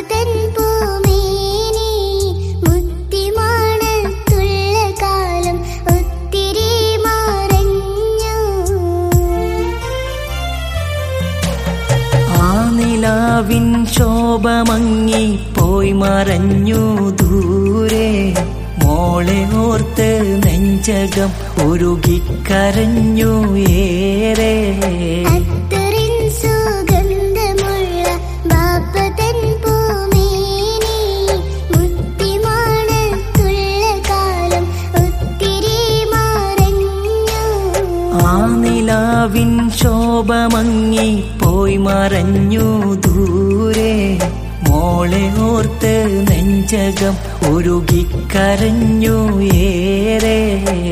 ബാപ്പതൻ പൂമേനി മുത്തിമാണത്തുള്ള കാലം ഒത്തിരി മറഞ്ഞു ആ നിലാവിൻ ശോഭമങ്ങി പോയി മറഞ്ഞു ദൂരെ മോളെ ഓർത്ത് നെഞ്ചകം ഉരുകിക്കരഞ്ഞു ഏറെ അത്തറിൻ സുഗന്ധമുള്ള ബാപ്പതൻ പൂമേനി മുത്തിമാണത്തുള്ള കാലം ഒത്തിരി മറഞ്ഞു ആ നിലാവിൻ ശോഭമങ്ങി പോയി മറഞ്ഞു ദൂരെ മോളെ ഓർത്ത് നെഞ്ചകം ഉരുകിക്കരഞ്ഞു ഏറെ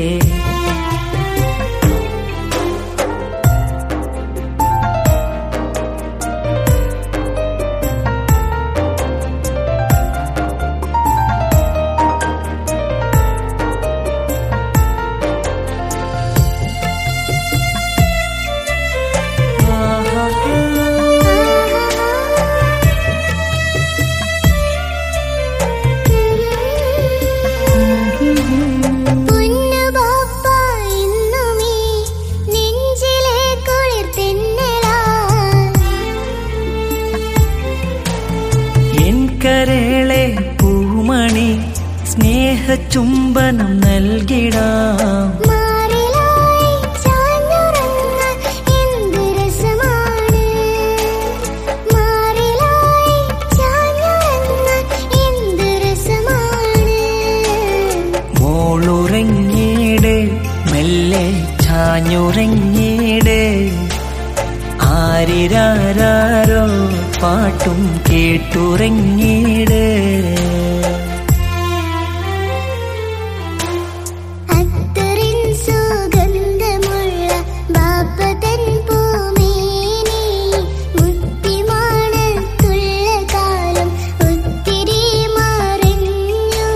പൊന്നു ബാപ്പ ഇന്നുമീ നെഞ്ചിലെ കുളിർ തെന്നലാ എൻ കരളെ പൂമണി സ്നേഹചുംബനം നൽകിടാം മാറിലായി ചാഞ്ഞുറങ്ങാൻ എന്ത് രസമാണ് മാറിലായി ചാഞ്ഞുറങ്ങാൻ എന്ത് രസമാണ് മോളുറങ്ങീട് മെല്ലെ ചാഞ്ഞുറങ്ങീട് ആരിരാരോ പാട്ടും കേട്ടുറങ്ങീട് അത്തറിൻ സുഗന്ധമുള്ള ബാപ്പതൻ പൂമേനി മുത്തിമാണത്തുള്ള കാലം ഒത്തിരി മറഞ്ഞു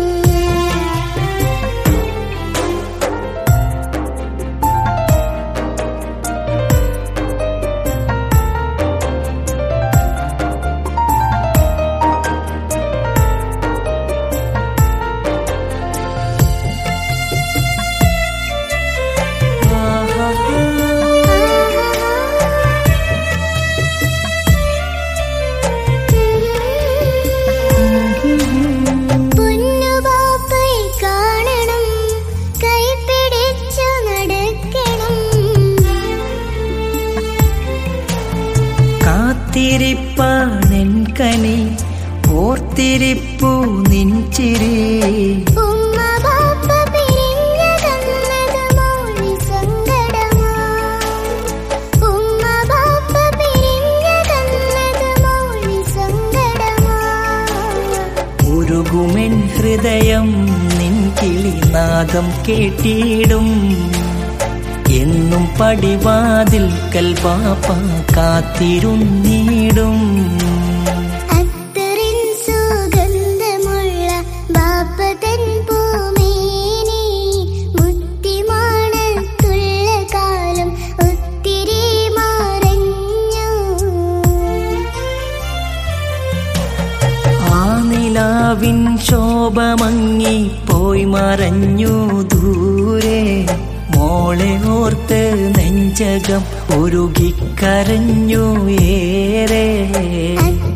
പൊന്നുപാപ്പയെ കാണണം കൈപിടിച്ചു നടക്കണം കാത്തിരിപ്പാണെൻ കനി ഓർത്തിരിപ്പു നിൻചിരി ഉമ്മ ബാപ്പ പിരിഞ്ഞകന്നത് മോളി സങ്കടമാ ഉമ്മ ബാപ്പ പിരിഞ്ഞകന്നത് മോളി സങ്കടമാ ഉരുകുമെൻ ഹൃദയം നിൻ കിളിനാദം കേട്ടിടും എന്നും പടിവാതിൽ കൽപാപ്പ കാത്തിരുന്നിടും അത്തറിൻ സുഗന്ധമുള്ള ബാപ്പതൻ പൂമേനി മുത്തിമാണത്തുള്ള കാലം ഒത്തിരി മറഞ്ഞു ആ നിലാവിൻ ശോഭമങ്ങി പോയി മറഞ്ഞു ദൂരെ മോളെ ഓർത്ത് നെഞ്ചകം ഉരുകിക്കരഞ്ഞു ഏറെ